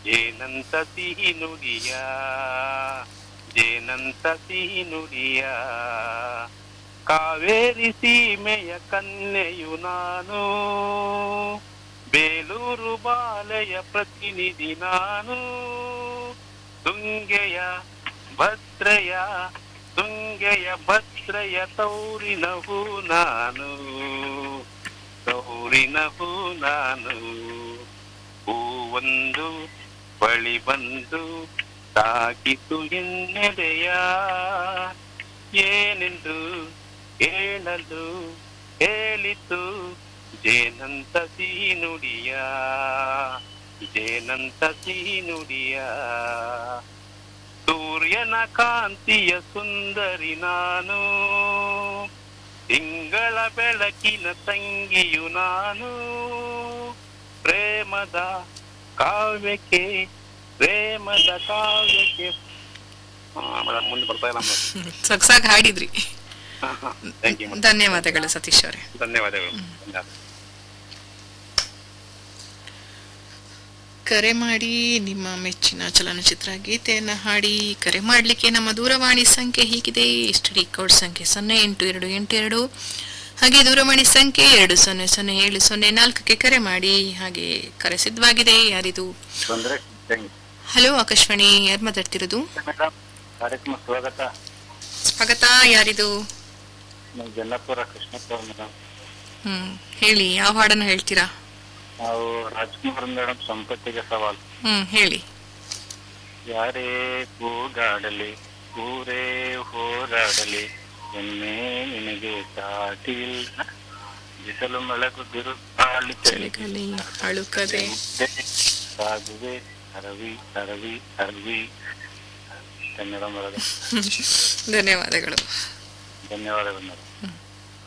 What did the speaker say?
ಜೇನಂತ ಸಿಹಿ ನುಡಿಯ ಜೇನಂತ ಸಿಹಿ ನುಡಿಯ ಕಾವೇರಿ ಸೀಮೆಯ ಕನ್ಯೆಯು ನಾನು ಬೇಲೂರು ಬಾಲೆಯ ಪ್ರತಿನಿಧಿ ನಾನು ತುಂಗೆಯ ಭದ್ರೆಯ ತುಂಗೆಯ ಭದ್ರೆಯ ತೌರಿನ ಹೂ ನಾನು ತೌರಿನ ಹೂ ನಾನು ಹೂವೊಂದು ಬಳಿ ಬಂದು ತಾಕಿತು ಎನ್ನೆದೆಯ ಏನೆಂದು ಹೇಳಲು ಹೇಳಿತು ಜೇನಂತ ಸಿಹಿ ನುಡಿಯ ಜೇನಂತ ಸಿಹಿ ನುಡಿಯ ಸೂರ್ಯನ ಕಾಂತಿಯ ಸುಂದರಿ ನಾನು ತಿಂಗಳ ಬೆಳಕಿನ ತಂಗಿಯು ನಾನು ಪ್ರೇಮದ ಕಾವ್ಯಕ್ಕೆ ಪ್ರೇಮದ ಕಾವ್ಯಕ್ಕೆ ಹಾ, ಮೇಡಮ್ ಮುಂದೆ ಬರ್ತಾ ಇಲ್ಲ ಸೊಗಸಾಗಿ ಹಾಡಿದ್ರಿ ಥ್ಯಾಂಕ್ ಯು ಧನ್ಯವಾದಗಳು ಸತೀಶ್ ಅವರೇ ಧನ್ಯವಾದಗಳು ಧನ್ಯವಾದ ಕರೆ ಮಾಡಿ ನಿಮ್ಮ ಮೆಚ್ಚಿನ ಚಲನಚಿತ್ರ ಗೀತೆಯನ್ನು ಹಾಡಿ ಕರೆ ಮಾಡಲಿಕ್ಕೆ ನಮ್ಮ ದೂರವಾಣಿ ಸಂಖ್ಯೆ ಹೀಗಿದೆ ಸ್ಟಡಿ ಕೋಡ್ ಸಂಖ್ಯೆ ಸೊನ್ನೆ ಎಂಟು ಎರಡು ಎಂಟು ಎರಡು ಹಾಗೆ ದೂರವಾಣಿ ಸಂಖ್ಯೆ ಎರಡು ಸೊನ್ನೆ ಸೊನ್ನೆ ಏಳು ಸೊನ್ನೆ ನಾಲ್ಕಕ್ಕೆ ಕರೆ ಮಾಡಿ ಹಾಗೆ ಕರೆ ಸಿದ್ಧವಾಗಿದೆ ಯಾರಿದು ತೊಂದರೆ ಹಲೋ ಆಕಾಶವಾಣಿ ಯಾರು ಮಾತಾಡ್ತಿರೋದು ಮೇಡಮ್ ಕಾರ್ಯಕ್ರಮ ಸ್ವಾಗತ ಸ್ವಾಗತ ಯಾರಿದು ನಾವು ಜನ್ನಪುರ ಕೃಷ್ಣಪುರ ಮೇಡಮ್ ಹ್ಮ್ ಹೇಳಿ ಯಾವ ಹಾಡನ್ನು ಹೇಳ್ತೀರಾ ನಾವು ರಾಜ್ಕುಮಾರ್ ಮೇಡಮ್ ಸಂಪತ್ತಿಗೆ ಸವಾಲು ಹ್ಮ್ ಹೇಳಿ ಯಾರೇ ಕೂಗಾಡಲಿ ಊರೇ ಹೋರಾಡಲಿ ಎಮ್ಮೆ ನಿನಗೆ ಸಾಟಿ ಇಲ್ಲ ಬಿಸಲು ಮಳೆಗು ಬಿರುಗಾಳಿ ಚಳಿಗಾಲಿ ಅಳುಕದೆ ಸಾಗುವೆ ಅರವಿ ಅರವಿ ಅರವಿ ಕನ್ನಡ ಮರದ ಧನ್ಯವಾದಗಳು ಧನ್ಯವಾದಗಳು ಮೇಡಮ್